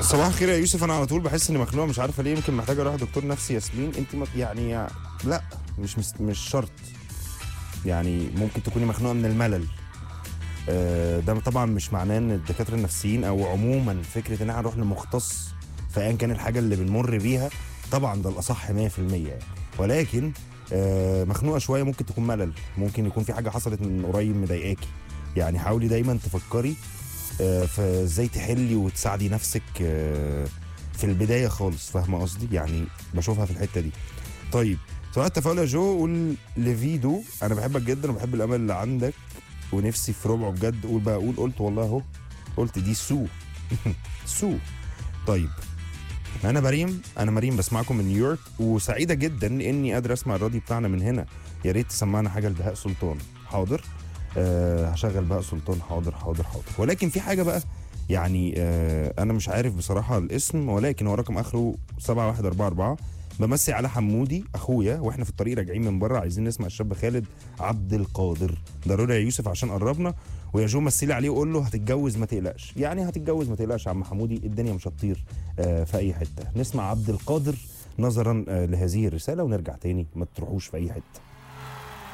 صباح الخير يا يوسف انا على طول بحس اني مخنوقه مش عارفه ليه يمكن محتاجه اروح دكتور نفسي ياسمين انت مك- يعني لا مش مش, مش شرط يعني ممكن تكوني مخنوقه من الملل آه، ده طبعا مش معناه ان الدكاتره النفسيين او عموما فكره ان احنا نروح لمختص في ايا كان الحاجه اللي بنمر بيها طبعا ده الاصح 100% يعني ولكن آه، مخنوقه شويه ممكن تكون ملل ممكن يكون في حاجه حصلت من قريب مضايقاكي يعني حاولي دايما تفكري آه، في ازاي تحلي وتساعدي نفسك آه، في البدايه خالص فاهمه قصدي يعني بشوفها في الحته دي طيب سؤال التفاؤل يا جو قول لفيدو انا بحبك جدا وبحب الامل اللي عندك ونفسي في ربعه بجد قول بقى قول قلت والله اهو قلت دي سو سو طيب انا مريم انا مريم بسمعكم من نيويورك وسعيده جدا اني قادر اسمع الراديو بتاعنا من هنا يا ريت تسمعنا حاجه لبهاء سلطان حاضر أه هشغل بهاء سلطان حاضر حاضر حاضر ولكن في حاجه بقى يعني أه انا مش عارف بصراحه الاسم ولكن هو رقم اخره 7144 بمسي على حمودي اخويا واحنا في الطريق راجعين من بره عايزين نسمع الشاب خالد عبد القادر ضروري يا يوسف عشان قربنا ويا جو مثلي عليه وقول له هتتجوز ما تقلقش يعني هتتجوز ما تقلقش يا عم حمودي الدنيا مش هتطير آه، في اي حته نسمع عبد القادر نظرا آه، لهذه الرساله ونرجع تاني ما تروحوش في اي حته